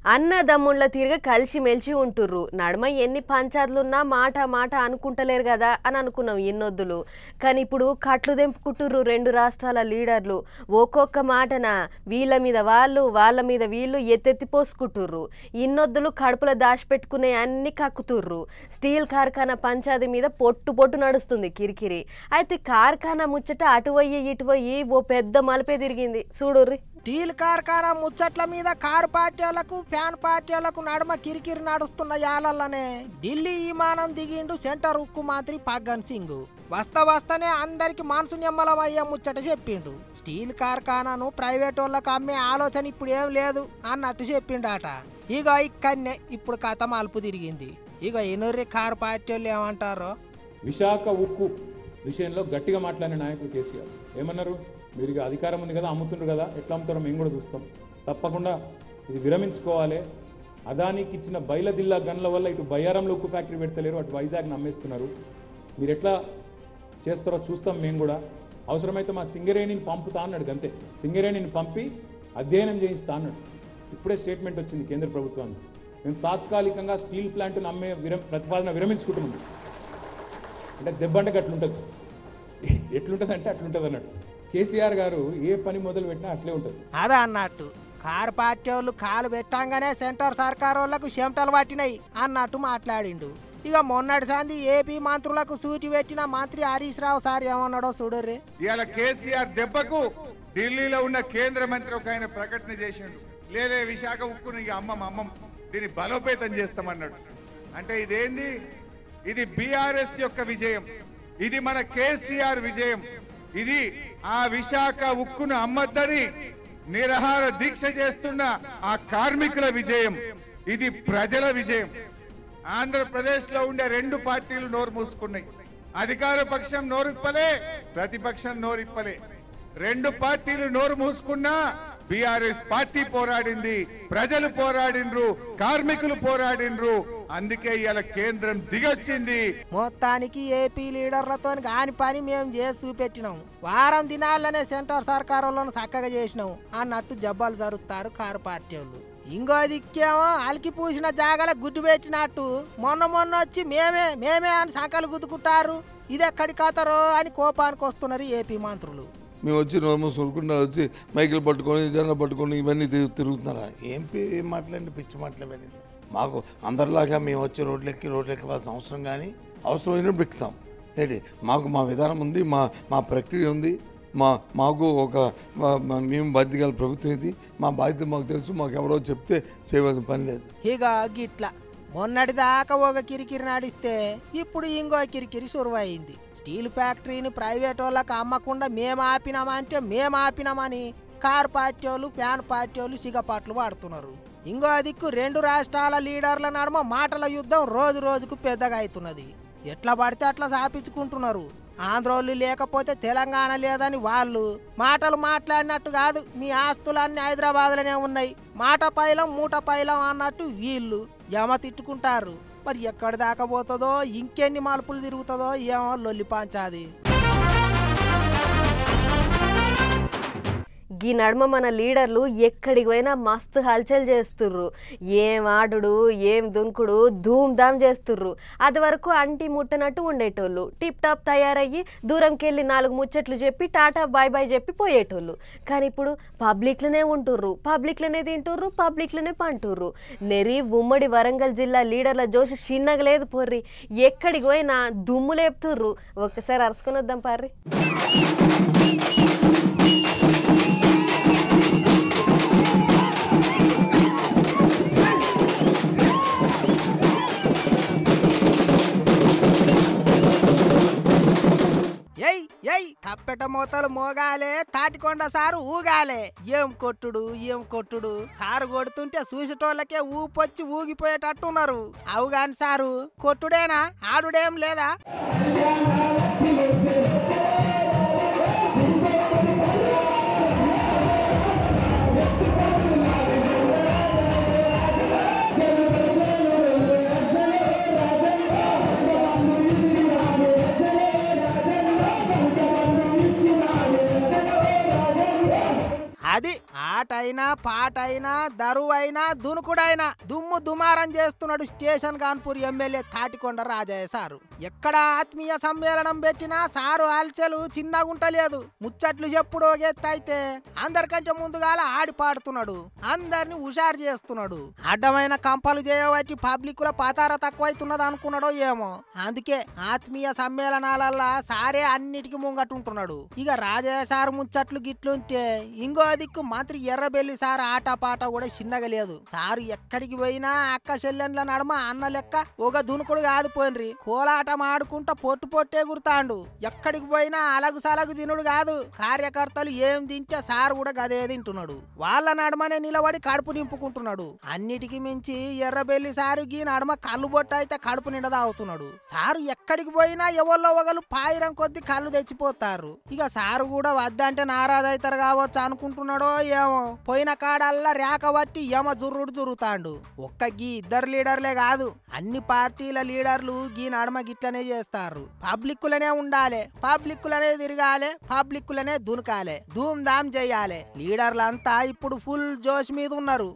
అన్నదమ్ముళ్ళ తీరుగా కలిసి మెలిసి ఉంటుర్రు నడమ ఎన్ని పంచాదులున్నా మాట మాట అనుకుంటలేరు కదా అని అనుకున్నాం ఎన్నొద్దులు కానీ ఇప్పుడు కట్లు తెంపుకుంటుర్రు రెండు రాష్ట్రాల లీడర్లు ఒక్కొక్క మాటన వీళ్ళ మీద వాళ్ళు వాళ్ళ మీద వీళ్ళు ఎత్తెత్తి పోసుకుంటుర్రు ఇన్నొద్దులు కడుపులో దాచిపెట్టుకునే అన్ని కక్కుతుర్రు స్టీల్ కార్ఖానా పంచాది మీద పొట్టు పొట్టు నడుస్తుంది కిరికిరి అయితే కార్ఖానా ముచ్చట అటు పోయి ఇటు పోయి ఓ పెద్ద మలిపే తిరిగింది చూడుర్రి స్టీల్ కార్ఖానా ముచ్చట్ల మీద కారు పార్టీలకు ఫ్యాన్ పార్టీలకు నడుమ కిరికిరి నడుస్తున్న యాలల్లనే ఢిల్లీ విమానం దిగిండు సెంటర్ ఉక్కు మంత్రి పగ్గన్ సింగ్ వస్తా వస్తానే అందరికి మనసు నిమ్మలమయ్యే ముచ్చట చెప్పిండు స్టీల్ కార్ఖానాను ప్రైవేట్ వాళ్ళకు అమ్మే ఆలోచన ఇప్పుడు ఏం లేదు అన్నట్టు చెప్పిండట ఇగో ఇక్కడనే ఇప్పుడు కథ మలుపు తిరిగింది ఇగో ఎనుర్రి కారు పార్టీ వాళ్ళు ఏమంటారో విశాఖ ఉక్కు విషయంలో గట్టిగా మాట్లాడిన నాయకుడు కేసీఆర్ ఏమన్నారు మీరు ఇక అధికారం ఉంది కదా అమ్ముతుండ్రు కదా ఎట్లా అమ్ముతారో మేము కూడా చూస్తాం తప్పకుండా ఇది విరమించుకోవాలి అదానికి ఇచ్చిన బయలదిల్లా గన్ల వల్ల ఇటు బయ్యారంలో ఉక్కు ఫ్యాక్టరీ పెడతలేరు అటు వైజాగ్ నమ్మేస్తున్నారు మీరు ఎట్లా చేస్తారో చూస్తాం మేము కూడా అవసరమైతే మా సింగరేణిని పంపుతా అన్నాడు అంతే సింగరేణిని పంపి అధ్యయనం చేయిస్తా అన్నాడు ఇప్పుడే స్టేట్మెంట్ వచ్చింది కేంద్ర ప్రభుత్వానికి మేము తాత్కాలికంగా స్టీల్ ప్లాంట్ను అమ్మే విరం ప్రతిపాదన విరమించుకుంటున్నాం అంటే దెబ్బ అంటే అట్లుంటుంది ఎట్లుంటుంది అంటే అట్లుంటుంది అన్నట్టు కేసీఆర్ గారు ఏ పని మొదలు పెట్టినా అట్లే ఉంటుంది అదే అన్నట్టు కారు పార్టీ వాళ్ళు కాలు పెట్టంగానే సెంటర్ సర్కార్ వాళ్ళకు చెమటలు పట్టినాయి అన్నట్టు మాట్లాడిండు ఇక మొన్నటి సంది ఏపీ మంత్రులకు సూటి పెట్టిన మంత్రి హరీష్ రావు సార్ ఏమన్నాడో చూడర్రి ఇవాళ కేసీఆర్ దెబ్బకు ఢిల్లీలో ఉన్న కేంద్ర మంత్రి ఒక ఆయన ప్రకటన చేసిండు లేలే విశాఖ ఉక్కును ఇక అమ్మం అమ్మం దీన్ని బలోపేతం చేస్తామన్నాడు అంటే ఇదేంది ఇది బీఆర్ఎస్ యొక్క విజయం ఇది మన కేసీఆర్ విజయం ఇది ఆ విశాఖ ఉక్కును అమ్మద్దని నిరహార దీక్ష చేస్తున్న ఆ కార్మికుల విజయం ఇది ప్రజల విజయం ఆంధ్రప్రదేశ్ లో ఉండే రెండు పార్టీలు నోరు మూసుకున్నాయి అధికార పక్షం నోరిప్పలే ప్రతిపక్షం నోరిప్పలే రెండు పార్టీలు నోరు మూసుకున్నా బీఆర్ఎస్ పార్టీ పోరాడింది ప్రజలు పోరాడిండ్రు కార్మికులు పోరాడిండ్రు అందుకే ఇవాళ కేంద్రం దిగొచ్చింది మొత్తానికి ఏపీ లీడర్లతో కాని పని మేము చేసి చూపెట్టినాం వారం దినాలనే సెంటర్ సర్కార్ వాళ్ళను చక్కగా చేసినాం అన్నట్టు జబ్బాలు జరుపుతారు కారు పార్టీ వాళ్ళు ఇంకో దిక్కేమో అలికి పూసిన జాగల గుడ్డు పెట్టినట్టు మొన్న మొన్న వచ్చి మేమే మేమే అని సంకలు గుద్దుకుంటారు ఇది ఎక్కడి కథరో అని కోపానికి వస్తున్నారు ఏపీ మంత్రులు మేము వచ్చి నోము సురుకుండా వచ్చి మైకిల్ పట్టుకొని జెండా పట్టుకొని ఇవన్నీ తిరుగు- తిరుగుతున్నారా ఏం పే- ఏం మాట్లాడి పిచ్చి మాట్లాడి మాకు అందరిలాగా మేము వచ్చి రోడ్లెక్కి రోడ్లెక్కవలసిన అవసరం కానీ అవసరం అయినప్పుడు ఎక్కుతాం ఏంటి మాకు మా విధానం ఉంది మా మా ప్రక్రియ ఉంది మా మాకు ఒక మా- మా- మేము బాధ్యత గల ప్రభుత్వం ఇది మా బాధ్యత మాకు తెలుసు మాకు ఎవరో చెప్తే చేయవలసిన పని లేదు ఇక గిట్ల మొన్నటి దాకా ఒక కిరికిరి నడిస్తే ఇప్పుడు ఇంకో కిరికిరి సురువైంది స్టీల్ ఫ్యాక్టరీని ప్రైవేట్ వాళ్ళకి అమ్మకుండా మేము ఆపినామంటే మేము ఆపినామని కార్ పార్టీ వాళ్ళు ఫ్యాన్ పార్టీ వాళ్ళు సిగపాట్లు వాడుతున్నారు ఇంకో దిక్కు రెండు రాష్ట్రాల లీడర్ల నడుమ మాటల యుద్ధం రోజు రోజుకు పెద్దగా అవుతున్నది ఎట్లా పడితే అట్లా సాపించుకుంటున్నారు ఆంధ్రోళ్ళు లేకపోతే తెలంగాణ లేదని వాళ్ళు మాటలు మాట్లాడినట్టు కాదు మీ ఆస్తులన్నీ హైదరాబాద్లోనే ఉన్నాయి మాట పైలం మూట పైలం అన్నట్టు వీళ్ళు యమ తిట్టుకుంటారు మరి ఎక్కడి దాకా పోతుందో ఇంకెన్ని మలుపులు తిరుగుతుందో ఏమో లొల్లి పాంచాది ఈ నడుమ మన లీడర్లు ఎక్కడికి పోయినా మస్తు హల్చల్ చేస్తుర్రు ఏం ఆడుడు ఏం దుంకుడు ధూమ్ ధామ్ చేస్తుర్రు అది వరకు అంటి ముట్టనట్టు ఉండేటోళ్ళు టిప్ టాప్ తయారయ్యి దూరంకి వెళ్ళి నాలుగు ముచ్చట్లు చెప్పి టాటా బాయ్ బాయ్ చెప్పి పోయేటోళ్ళు కానీ ఇప్పుడు పబ్లిక్లోనే ఉంటుర్రు పబ్లిక్లోనే తింటుర్రు పబ్లిక్లోనే పంటుర్రు నెరి ఉమ్మడి వరంగల్ జిల్లా లీడర్ల జోషి చిన్నగా లేదు పొర్రి ఎక్కడికి పోయినా దుమ్ము లేపుతుర్రు ఒక్కసారి అరుసుకొని వద్దాం పార్రి ఎయ్ ఎయ్ తప్పెట మూతలు మోగాలే తాటికొండ సారు ఊగాలే ఏం కొట్టుడు ఏం కొట్టుడు సారు కొడుతుంటే చూసేటోళ్ళకే ఊపొచ్చి ఊగిపోయేటట్టున్నారు అవు గాని సారు కొట్టుడేనా ఆడుడేం లేదా అది ఆటైనా పాటైనా దరువైనా దునుకుడైనా దుమ్ము దుమారం చేస్తున్నాడు Station Ghanpur MLA Thatikonda Rajaiah sir ఎక్కడ ఆత్మీయ సమ్మేళనం పెట్టినా సారు ఆల్చెలు చిన్నగుంటలేదు ముచ్చట్లు చెప్పుడు ఒక ఎత్తు అయితే అందరికంటే ముందుగాల ఆడి పాడుతున్నాడు అందరిని హుషారు చేస్తున్నాడు అడ్డమైన కంపలు చేయబట్టి పబ్లిక్ లో పతార తక్కువైతున్నది అనుకున్నాడో ఏమో అందుకే ఆత్మీయ సమ్మేళనాలల్లా సారే అన్నిటికీ ముంగటుంటున్నాడు ఇక రాజయ్య సార్ ముచ్చట్లు గిట్లుంటే ఇంకో దిక్కు మంత్రి ఎర్రబెల్లి సార్ ఆట పాట కూడా చిన్నగా లేదు సారు ఎక్కడికి పోయినా అక్క చెల్లెండ్ల నడమ అన్న లెక్క ఒక దునుకుడు కాదు పోయినరి కోలాటం ఆడుకుంటా పొట్టు పొట్టే గుర్తాండు ఎక్కడికి పోయినా అలగు సలగు తినుడు కాదు కార్యకర్తలు ఏం తింటే సార్ కూడా గదే తింటున్నాడు వాళ్ళ నడమనే నిలబడి కడుపు నింపుకుంటున్నాడు అన్నిటికి మించి ఎర్రబెల్లి సారు గీ నడమ కళ్ళు బొట్ట అయితే కడుపు నిండా తాగుతున్నాడు సారు ఎక్కడికి పోయినా ఎవరిలో ఒకరు పాయిరం కొద్ది కళ్ళు తెచ్చిపోతారు ఇక సారు కూడా వద్దంటే నారాజు అవుతారు కావచ్చు అనుకుంటున్నాడో ఏమో పోయిన కాడల్లా రేక బట్టి యమ జుర్రుడు జురుతాండు ఒక్క గీ ఇద్దరు లీడర్లే కాదు అన్ని పార్టీల లీడర్లు గీ నడమ గిట్లనే చేస్తారు పబ్లిక్కులనే ఉండాలి పబ్లిక్కులనే తిరగాలి పబ్లిక్కులనే దునకాలి ధూమ్ ధామ్ చేయాలి లీడర్లంతా ఇప్పుడు ఫుల్ జోష్ మీద ఉన్నారు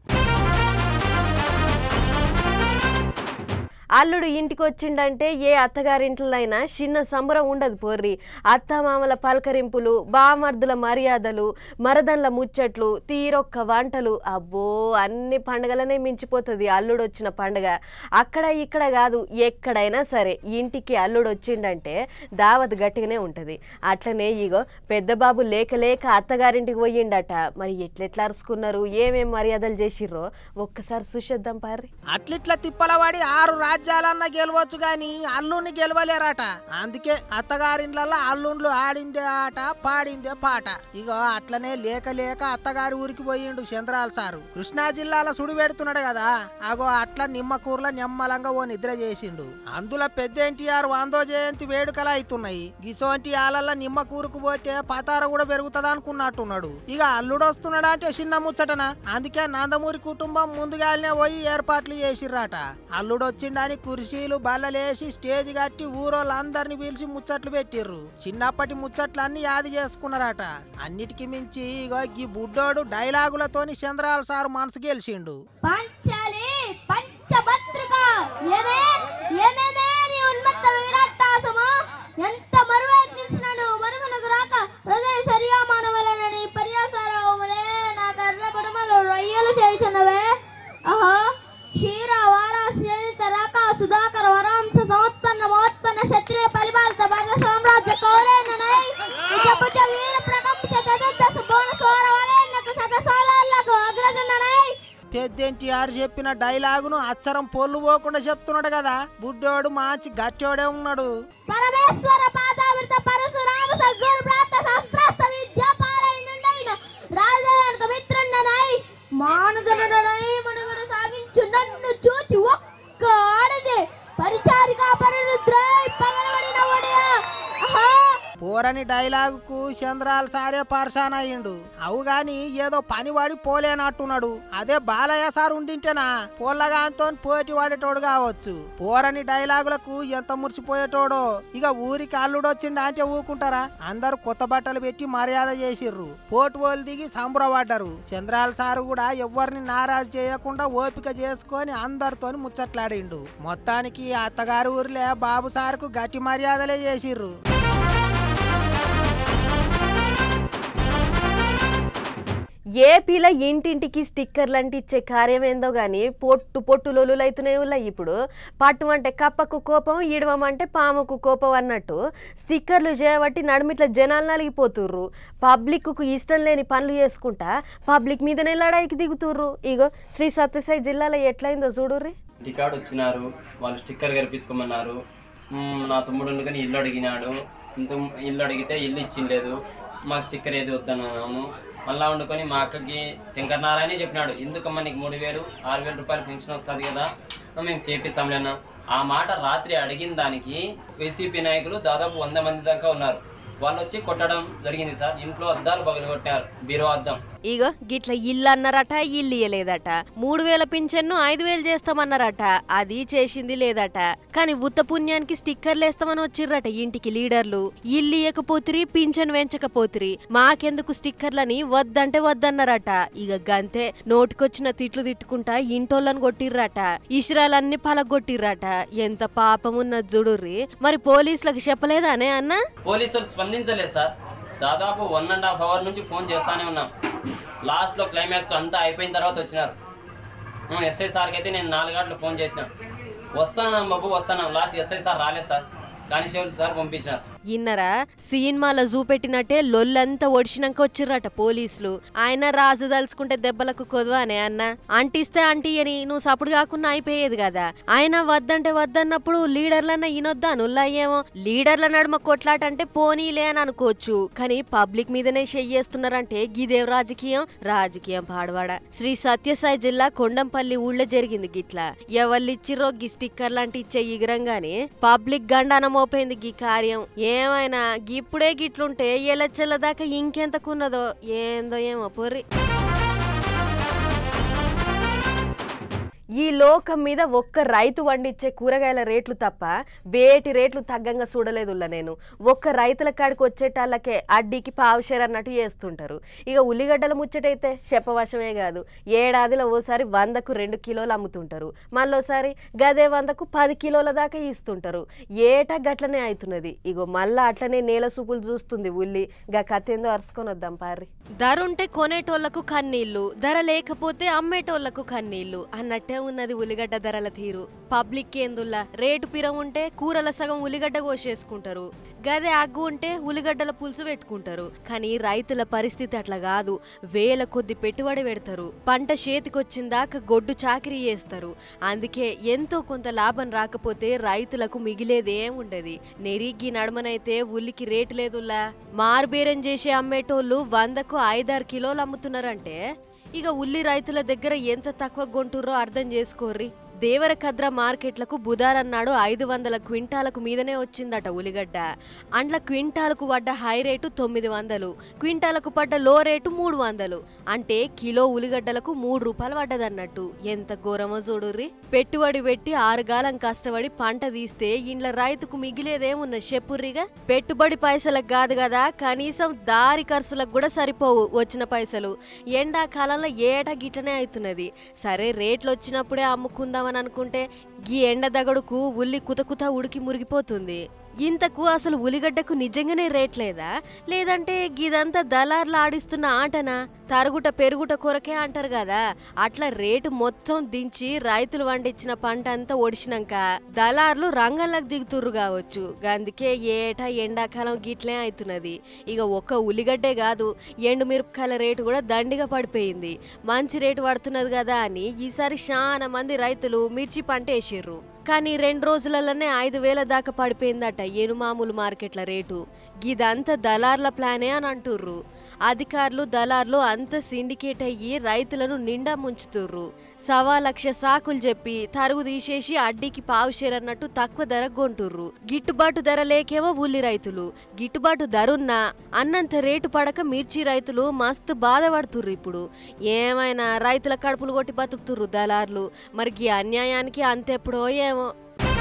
అల్లుడు ఇంటికి వచ్చిండంటే ఏ అత్తగారింట్లైనా చిన్న సంబరం ఉండదు పోర్రి అత్తమామల పలకరింపులు బామర్దుల మర్యాదలు మరదన్ల ముచ్చట్లు తీరొక్క వంటలు అబ్బో అన్ని పండగలనే మించిపోతుంది అల్లుడు వచ్చిన పండగ అక్కడ ఇక్కడ కాదు ఎక్కడైనా సరే ఇంటికి అల్లుడు వచ్చిండంటే దావత్ గట్టిగానే ఉంటుంది అట్లనే ఇగో పెద్ద బాబు లేక లేక అత్తగారింటికి పోయిండట మరి ఎట్లెట్లా అరుచుకున్నారు ఏమేం మర్యాదలు చేసిర్రో ఒక్కసారి చూసేద్దాం పారి అట్లిట్ల తిప్పలవాడి ఆరు రాజ్యాలన్నా గెలవచ్చు గాని అల్లుని గెలవలేరట అందుకే అత్తగారిండ్లలో అల్లుండ్లు ఆడిందే ఆట పాడిందే పాట ఇగో అట్లనే లేక లేక అత్తగారి ఊరికి పోయిండు చంద్రాల సారు కృష్ణా జిల్లాలో సుడి పెడుతున్నాడు కదా అగో అట్లా నిమ్మకూరులో నిమ్మలంగా ఓ నిద్ర చేసిండు అందులో పెద్ద ఎన్టీఆర్ వందో జయంతి వేడుకలు అవుతున్నాయి గిసోంటి ఆలల్ల నిమ్మకూరుకు పోతే పతార కూడా పెరుగుతుంది అనుకున్నట్టున్నాడు ఇక అల్లుడు వస్తున్నాడు అంటే చిన్న ముచ్చటన అందుకే నందమూరి కుటుంబం ముందుగానే పోయి ఏర్పాట్లు చేసిర్రాట అల్లుడు వచ్చిండని కుర్చీలు బల్లలేసి స్టేజ్ కట్టి ఊరోళ్ళందరిని పిలిచి ముచ్చట్లు పెట్టిర్రు చిన్నప్పటి ముచ్చట్లన్నీ యాది చేసుకున్నారట అన్నిటికి మించి ఇగో ఈ బుడ్డోడు డైలాగులతోని చంద్రాల సార్ మనసు గెలిచిండు పంచాలి పంచభద్రిక ఏమే ఏమేమే నీ ఉన్మత్త విరాట్టాసము ఎంత మరువైకించినను మరుమనకు రాక ప్రజలు సరిగా మానవలనని పర్యాసారములే నా కర్ర కుటుంబంలో రొయ్యలు చేయుచున్నవే అహో క్షీర వార శ్రేణిత రాక సుధాకర వరాంశ సముత్పన్న మోత్పన్న క్షత్రియ పరిపాలిత భద్ర సామ్రాజ్య కౌరేననై నిజభుజ వీర ప్రకంప చతుర్దశ భువన సోర వలయన్నకు సగసోలాలకు అగ్రజననై పెద్ద ఎన్టీఆర్ చెప్పిన డైలాగును అచ్చరం పొల్లు పోకుండా చెప్తున్నాడు కదా బుడ్డోడు మంచి గట్టోడే ఉన్నాడు పరమేశ్వర పాదామృత పరశురామ సద్గురు ప్రాప్త శస్త్రాస్త్ర విద్యా పారాయణుడైన రాజాయనక మిత్రుండనై మానుగనుడనై మనుగడ సాగించు నన్ను చూచి ఒక్క ఆడదే పరిచారిక పరిరుద్రై పగలబడిన వడియా ఆహా పోరని డైలాగుకు చంద్రాల సారే పర్షాన్ అయ్యిండు అవు గాని ఏదో పని వాడి పోలేనట్టున్నాడు అదే బాలయ్య సార్ ఉండింటేనా పోల్లగాంతో పోటీ వాడేటోడు కావచ్చు పోరని డైలాగులకు ఎంత మురిసిపోయేటోడో ఇక ఊరికి అల్లుడు వచ్చిండు అంటే ఊకుంటారా అందరూ కొత్త బట్టలు పెట్టి మర్యాద చేసిర్రు పోటు వాళ్ళు దిగి సంబరపడ్డారు చంద్రాల సారు కూడా ఎవరిని నారాజు చేయకుండా ఓపిక చేసుకొని అందరితోని ముచ్చట్లాడిండు మొత్తానికి అత్తగారి ఊర్లే బాబు సార్కు గట్టి మర్యాదలే చేసిర్రు ఏపీలో ఇంటింటికి స్టిక్కర్లు అంటించే కార్యం ఏందో కానీ పొట్టు పొట్టు లొలులైతూనే ఉన్నాయి ఇప్పుడు పట్టు అంటే కప్పకు కోపం ఇడవమంటే పాముకు కోపం అన్నట్టు స్టిక్కర్లు చేయబట్టి నడుమిట్ల జనాలు నలిగిపోతుర్రు పబ్లిక్కు ఇష్టం లేని పనులు చేసుకుంటా పబ్లిక్ మీదనే లడాయికి దిగుతుర్రు ఇగో శ్రీ సత్యసాయి జిల్లాలో ఎట్లయిందో చూడుర్రి ఇంటికాడ వచ్చినారు వాళ్ళు స్టిక్కర్ కనిపించుకోమన్నారు మ్మ్, నా తమ్ముడు కానీ ఇల్లు అడిగినాడు ఇంత ఇల్లు అడిగితే ఇల్లు ఇచ్చిండలేదు మాకు స్టిక్కర్ ఏది వద్దన్నాము మళ్ళా వండుకొని మా అక్కకి శంకర్ నారాయణ చెప్పినాడు ఎందుకమ్మా నీకు మూడు వేలు ఆరు వేల రూపాయలు పెన్షన్ వస్తుంది కదా మేము చేపిస్తాంలేనా ఆ మాట రాత్రి అడిగిన దానికి వైసీపీ నాయకులు దాదాపు వంద మంది దాకా ఉన్నారు వాళ్ళు వచ్చి కొట్టడం జరిగింది సార్ ఇంట్లో అద్దాలు పగలగొట్టారు బీరో అద్దం ఇగో గిట్ల ఇల్లు అన్నారట ఇల్లు ఇయ్యలేదట మూడు వేల పింఛన్ను ఐదు వేలు చేస్తామన్నారట అది చేసింది లేదట కానీ ఉత్త పుణ్యానికి స్టిక్కర్లు వేస్తామని వచ్చిర్రట ఇంటికి లీడర్లు ఇల్లు ఇయ్యకపోతిరి పింఛన్ వెంచకపోతిరి మాకెందుకు స్టిక్కర్లని వద్దంటే వద్దన్నారట ఇక గంతే నోటికొచ్చిన తిట్లు తిట్టుకుంటా ఇంటోళ్ళని కొట్టిర్రట ఇష్రాలన్నీ పలగొట్టిర్రట ఎంత పాపమున్న జుడుర్రి మరి పోలీసులకు చెప్పలేదానే అన్న పోలీసులు స్పందించలేదు సార్ దాదాపు వన్ అండ్ హాఫ్ అవర్ నుంచి ఫోన్ చేస్తానే ఉన్నాం లాస్ట్లో క్లైమాక్స్లో అంతా అయిపోయిన తర్వాత వచ్చినారు ఎస్ఐ సార్కి అయితే నేను నాలుగు గంటలు ఫోన్ చేసిన వస్తాను బాబు వస్తాను లాస్ట్ ఎస్ఐ సార్ రాలేదు సార్ కానిస్టేబుల్ సార్ పంపించినారు ఇన్నరా సినిమాలో చూపెట్టినట్టే లొల్లంతా ఒడిచినాక వచ్చిర్రట పోలీసులు ఆయన రాజు దలుచుకుంటే దెబ్బలకు కొదవానే అన్న అంటిస్తే అంటియని నువ్వు సప్పుడు కాకుండా అయిపోయేది కదా ఆయన వద్దంటే వద్దన్నప్పుడు లీడర్లన్న ఈనొద్దా నుల్లయ్యేమో లీడర్ల నడుమ కొట్లాట అంటే పోనీలే అని అనుకోవచ్చు కానీ పబ్లిక్ మీదనే చెయ్యేస్తున్నారంటే గిదేం రాజకీయం రాజకీయం పాడవాడ శ్రీ సత్యసాయి జిల్లా కొండంపల్లి ఊళ్ళో జరిగింది గిట్లా ఎవళ్ళిచ్చిర్రో గి స్టిక్కర్ లాంటి ఇచ్చే ఇగరంగానే పబ్లిక్ గండాన మోపోయింది గీ కార్యం ఏమైనా గిప్పుడే గిట్లుంటే ఎలచెల్ల దాకా ఇంకెంతకున్నదో ఏందో ఏమో పొర్రి ఈ లోకం మీద ఒక్క రైతు వండించే కూరగాయల రేట్లు తప్ప వేటి రేట్లు తగ్గంగా చూడలేదుల్లా నేను ఒక్క రైతుల కాడికి వచ్చేటాళ్ళకే అడ్డీకి పావుషేర్ అన్నట్టు చేస్తుంటారు ఇక ఉల్లిగడ్డల ముచ్చటైతే చెప్పవశమే కాదు ఏడాదిలో ఓసారి వందకు రెండు కిలోలు అమ్ముతుంటారు మళ్ళోసారి గదే వందకు పది కిలోల దాకా ఇస్తుంటారు ఏటా గట్లనే అవుతున్నది ఇగో మళ్ళా అట్లనే నేల సూపులు చూస్తుంది ఉల్లి గా కత్తేందో అరుచుకొని వద్దాం పారి ధర ఉంటే కొనేటోళ్లకు కన్నీళ్లు ధర లేకపోతే అమ్మేటోళ్లకు కన్నీళ్లు అన్నట్టే ఉన్నది ఉల్లిగడ్డ ధరల తీరు పబ్లిక్ ఏందుల్లా రేటు పిరం ఉంటే కూరల సగం ఉల్లిగడ్డ కోసేసుకుంటారు గదే అగ్గు ఉంటే ఉల్లిగడ్డల పులుసు పెట్టుకుంటారు కానీ రైతుల పరిస్థితి అట్లా కాదు వేల కొద్ది పెట్టుబడి పెడతారు పంట చేతికొచ్చిందాక గొడ్డు చాకిరీ చేస్తారు అందుకే ఎంతో కొంత లాభం రాకపోతే రైతులకు మిగిలేదేం ఉండదు నెరిగి నడమనైతే ఉల్లికి రేటు లేదులా మార్బేరం చేసే అమ్మేటోళ్ళు వందకు ఐదారు కిలోలు అమ్ముతున్నారంటే ఇక ఉల్లి రైతుల దగ్గర ఎంత తక్కువ కొంటుర్రో అర్థం చేసుకోర్రి దేవరకద్ర మార్కెట్లకు బుధారన్నాడు ఐదు వందల క్వింటాలకు మీదనే వచ్చిందట ఉల్లిగడ్డ అండ్ల క్వింటాలకు పడ్డ హై రేటు తొమ్మిది వందలు క్వింటాలకు పడ్డ లో రేటు మూడు వందలు అంటే కిలో ఉల్లిగడ్డలకు మూడు రూపాయలు పడ్డదన్నట్టు ఎంత ఘోరమో చూడుర్రి పెట్టుబడి పెట్టి ఆరుగాలం కష్టపడి పంట తీస్తే ఇండ్ల రైతుకు మిగిలేదేమున్న చెప్పుర్రిగా పెట్టుబడి పైసలకు కాదు కదా కనీసం దారి ఖర్చులకు కూడా సరిపోవు వచ్చిన పైసలు ఎండాకాలంలో ఏటా గిట్లనే అవుతున్నది సరే రేట్లు వచ్చినప్పుడే అమ్ముకుందామని అనుకుంటే గీ ఎండ దగడుకు ఉల్లి కుతకుత ఉడికి మురిగిపోతుంది ఇంతకు అసలు ఉలిగడ్డకు నిజంగానే రేట్ లేదా లేదంటే గిదంతా దళార్లు ఆడిస్తున్న ఆటనా తరుగుట పెరుగుట కొరకే అంటారు కదా అట్లా రేటు మొత్తం దించి రైతులు వండించిన పంట అంతా ఒడిచినాక దళార్లు రంగంలోకి దిగుతుర్రు కావచ్చు అందుకే ఏటా ఎండాకాలం గిట్లే అవుతున్నది ఇక ఒక్క ఉల్లిగడ్డే కాదు ఎండు మిరపకాయల రేటు కూడా దండిగా పడిపోయింది మంచి రేటు పడుతున్నది కదా అని ఈసారి చాలా మంది రైతులు మిర్చి పంట వేసిర్రు కానీ రెండు రోజులలోనే ఐదు వేల దాకా పడిపోయిందట ఏనుమామూలు మార్కెట్ల రేటు గిదంతా దళార్ల ప్లానే అని అంటుర్రు అధికారులు దళార్లు అంత సిండికేట్ అయ్యి రైతులను నిండా ముంచుతుర్రు సవా లక్ష సాకులు చెప్పి తరుగు తీసేసి అడ్డీకి పావుషేర్ అన్నట్టు తక్కువ ధర కొంటుర్రు గిట్టుబాటు ధర లేకేమో ఉల్లి రైతులు గిట్టుబాటు ధర ఉన్నా అన్నంత రేటు పడక మిర్చి రైతులు మస్తు బాధపడుతుర్రు ఇప్పుడు ఏమైనా రైతుల కడుపులు కొట్టి బతుకుతుర్రు దళార్లు మరి ఈ అన్యాయానికి అంతెప్పుడో ఏమో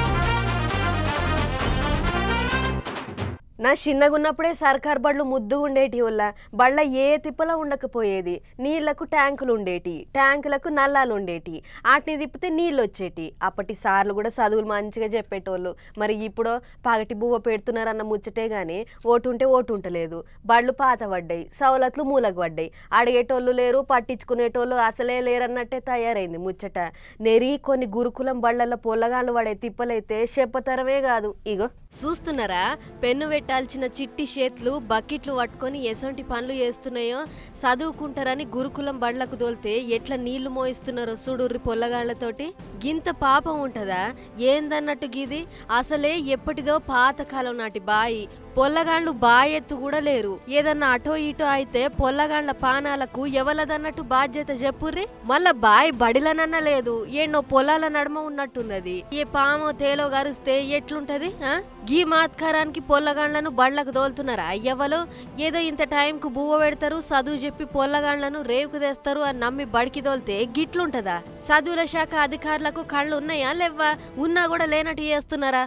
నా చిన్నగున్నప్పుడే సర్కార్ బళ్ళు ముద్దు ఉండేటి వల్ల బళ్ళ ఏ తిప్పలా ఉండకపోయేది నీళ్లకు ట్యాంకులు ఉండేటి ట్యాంకులకు నల్లాలు ఉండేటి వాటిని తిప్పితే నీళ్ళు వచ్చేటి అప్పటి సార్లు కూడా చదువులు మంచిగా చెప్పేటోళ్ళు మరి ఇప్పుడు పగటి బువ్వ పెడుతున్నారన్న ముచ్చటే గానీ ఓటు ఉంటే ఓటు ఉంటలేదు బళ్ళు పాత పడ్డాయి సవలతులు మూలకు పడ్డాయి అడిగేటోళ్ళు లేరు పట్టించుకునేటోళ్ళు అసలే లేరన్నట్టే తయారైంది ముచ్చట నెరి కొన్ని గురుకులం బళ్ళల్లో పొల్లగాళ్ళు పడే తిప్పలైతే చెప్పతరమే కాదు ఇగో చూస్తున్నారా పెన్ను పెట్టాల్సిన చిట్టి చేతులు బకెట్లు పట్టుకొని ఎసొంటి పనులు చేస్తున్నాయో చదువుకుంటారని గురుకులం బళ్ళకు తోలితే ఎట్లా నీళ్లు మోయిస్తున్నారో చూడుర్రి పొల్లగాళ్లతోటి గింత పాపం ఉంటదా ఏందన్నట్టు గిది అసలే ఎప్పటిదో పాతకాలం నాటి బాయి పొల్లగాండ్లు బాయెత్తు కూడా లేరు ఏదన్నా అటో ఇటో అయితే పొల్లగాండ్ల పానాలకు ఎవలదన్నట్టు బాధ్యత చెప్పుర్రి మళ్ళా బాయ్ బడిలనన్న లేదు ఎన్నో పొలాల నడుమ ఉన్నట్టున్నది ఏ పాము తేలో గరిస్తే ఎట్లుంటది ఆ? గీ మాత్కారానికి పొల్లగాండ్లను బళ్ళకు తోలుతున్నారా అయ్యవ్వలు ఏదో ఇంత టైంకు బువ్వ పెడతారు చదువు చెప్పి పొల్లగాండ్లను రేవుకు తెస్తారు అని నమ్మి బడికి తోలితే గిట్లుంటదా చదువుల శాఖ అధికారులకు కళ్ళు ఉన్నాయా లేవ్వా ఉన్నా కూడా లేనట్టు చేస్తున్నారా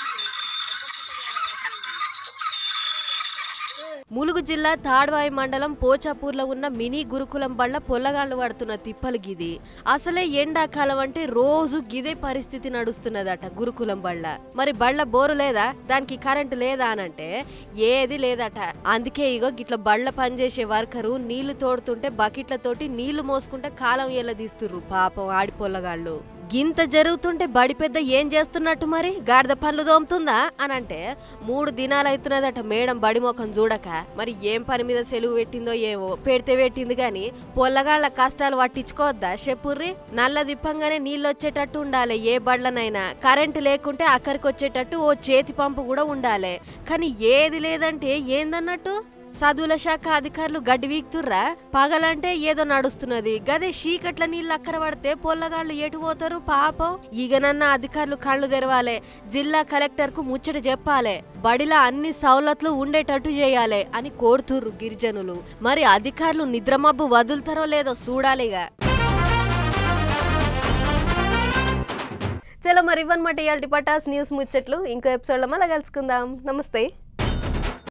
ములుగు జిల్లా తాడ్వాయి మండలం పోచాపూర్లో ఉన్న మినీ గురుకులం బళ్ళ పొల్లగాళ్ళు పడుతున్న తిప్పలు గిది అసలే ఎండాకాలం అంటే రోజు గిదే పరిస్థితి నడుస్తున్నదట గురుకులం బళ్ళ మరి బళ్ళ బోరు లేదా దానికి కరెంటు లేదా అనంటే ఏది లేదట అందుకే ఇగో గిట్ల బళ్ళ పనిచేసే వర్కరు నీళ్లు తోడుతుంటే బకెట్లతోటి నీళ్లు మోసుకుంటే కాలం ఎల్లదీస్తుర్రు పాపం ఆడి పొల్లగాళ్ళు గింత జరుగుతుంటే బడి పెద్ద ఏం చేస్తున్నట్టు మరి గాడిద పనులు దోముతుందా అని అంటే మూడు దినాలు అవుతున్నదట మేడం బడి ముఖం చూడక మరి ఏం పని మీద సెలవు పెట్టిందో ఏమో పెడితే పెట్టింది గాని పొల్లగాళ్ళ కష్టాలు పట్టించుకోవద్దా చెప్పుర్రి నల్ల దిప్పంగానే నీళ్ళు వచ్చేటట్టు ఉండాలి ఏ బళ్ళనైనా కరెంటు లేకుంటే అక్కడికి వచ్చేటట్టు ఓ చేతి పంపు కూడా ఉండాలి కానీ ఏది లేదంటే ఏందన్నట్టు చదువుల శాఖ అధికారులు గడ్డి వీక్తుర్రా పగలంటే ఏదో నడుస్తున్నది గదే చీకట్ల నీళ్ళు అక్కర పడితే పొల్లగాళ్ళు ఎటు పోతారు పాపం ఈగనన్న అధికారులు కళ్ళు తెరవాలే జిల్లా కలెక్టర్ కు ముచ్చట చెప్పాలే బడిలో అన్ని సౌలతులు ఉండేటట్టు చేయాలి అని కోరుతుర్రు గిరిజనులు మరి అధికారులు నిద్రమబ్బు వదులుతారో లేదో చూడాలిగా చలో మరి ఇవ్వనమాట ఇవాళ పటాస్ న్యూస్ ముచ్చట్లు ఇంకో ఎపిసోడ్లో మళ్ళీ కలుసుకుందాం నమస్తే